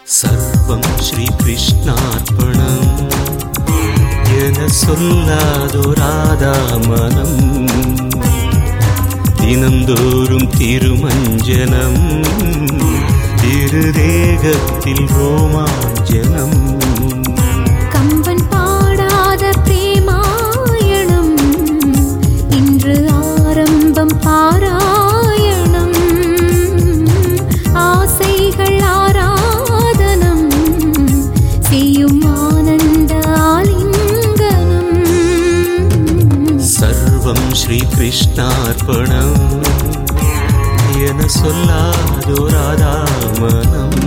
சர்வம் ஸ்ரீ கிருஷ்ணார்ப்பணம் என சொல்லாதொராதாமனம் தினந்தோறும் திருமஞ்சனம் திருதேகத்தில் ரோமாஞ்சனம் கம்பன் பாடாத பிரேமாயணம் இன்று ஆரம்பம் பாராயணம் ஆசைகள் ஆராதனம் செய்யும் ஆனந்த ஆலிங்கனம் சர்வம் ஸ்ரீ கிருஷ்ணார்ப்பணம் என சொல்லாதொராதாமனம்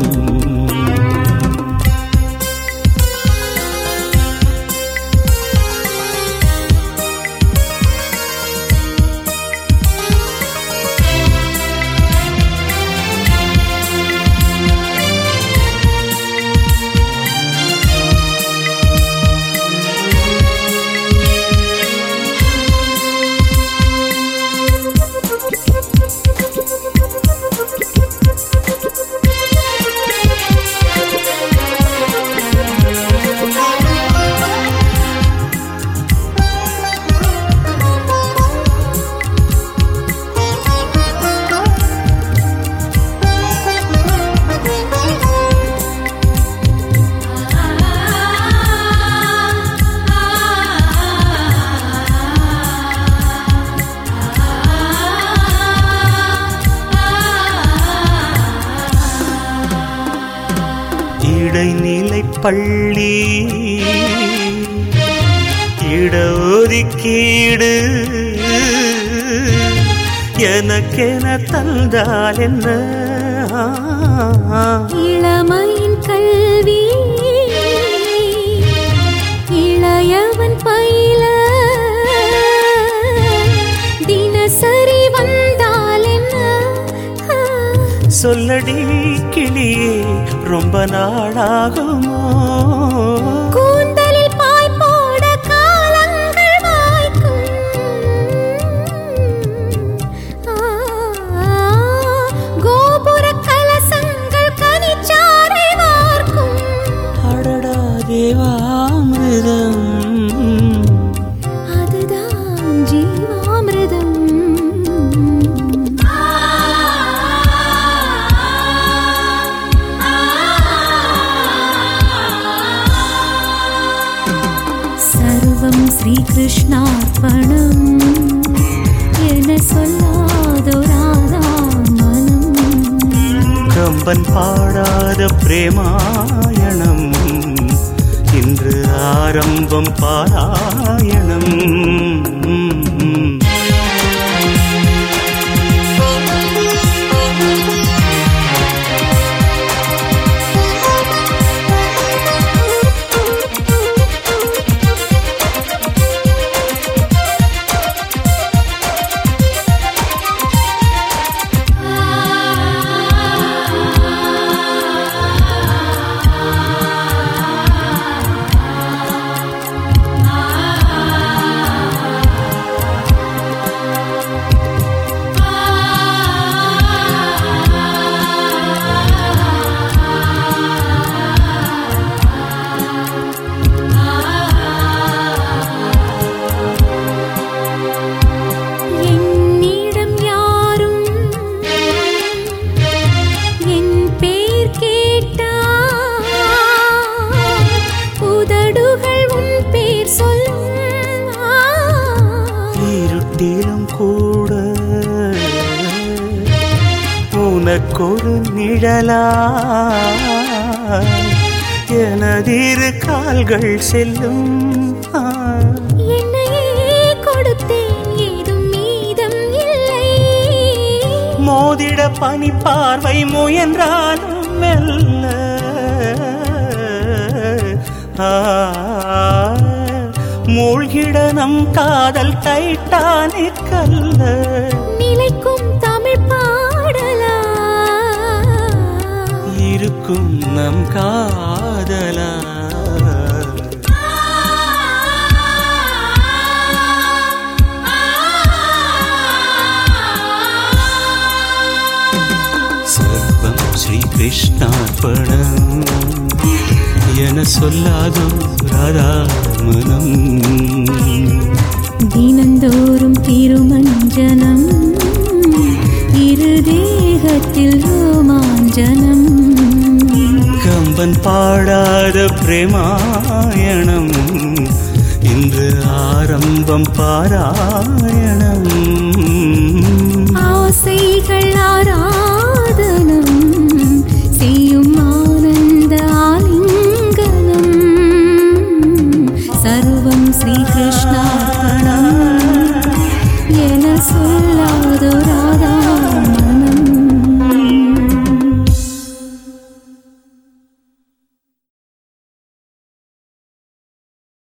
இடைநிலை பள்ளி இடஒதுக்கீடு எனக்கென தந்தால் என்ன இளமையின் கல்வி இளையவன் பயில தினசரி வந்தால் என்ன சொல்லடி கிளியே ரொம்ப நாளாகுமோ கூந்தலில் பாய் போட காலங்கள் வாய்க்கும் ஆ, கோபுர கலசங்கள் கனிச்சாரை வார்க்கும் அடடா தேவாமிருதம் அதுதான் ஜீவாமிர்தம் சர்வம் ஸ்ரீகிருஷ்ணார்ப்பணம் என சொல்லாதொராதா மனம் கம்பன் பாடாத பிரேமாயணம் இன்று ஆரம்பம் பாராயணம் என்னிடம் யாரும் என் பேர் கேட்டால் உதடுகள் உன் பேர் சொல்லும் இருட்டிலும் கூட உனக்கொரு நிழலா எனதிரு கால்கள் செல்லும் ஆ. என்னையே கொடுத்தேன் ஏதும் மீதம் இல்லை மோதிட பனி பார்வை முயன்றாலும் மெல்ல ஆ, மூழ்கிட நம் காதல் டைட்டானிக் கல்ல நிலைக்கும் தமிழ் பாடலா இருக்கும் நம் காதலா சர்வம் ஸ்ரீ கிருஷ்ணார்ப்பணம் சொப்பனம் என சொல்லாதோ ராதா மனம் தினந்தோறும் திருமஞ்சனம் இரு தேகத்தில் ரோமாஞ்சனம் கம்பன் பாடாத பிரேமாயணம் இன்று ஆரம்பம் பாராயணம்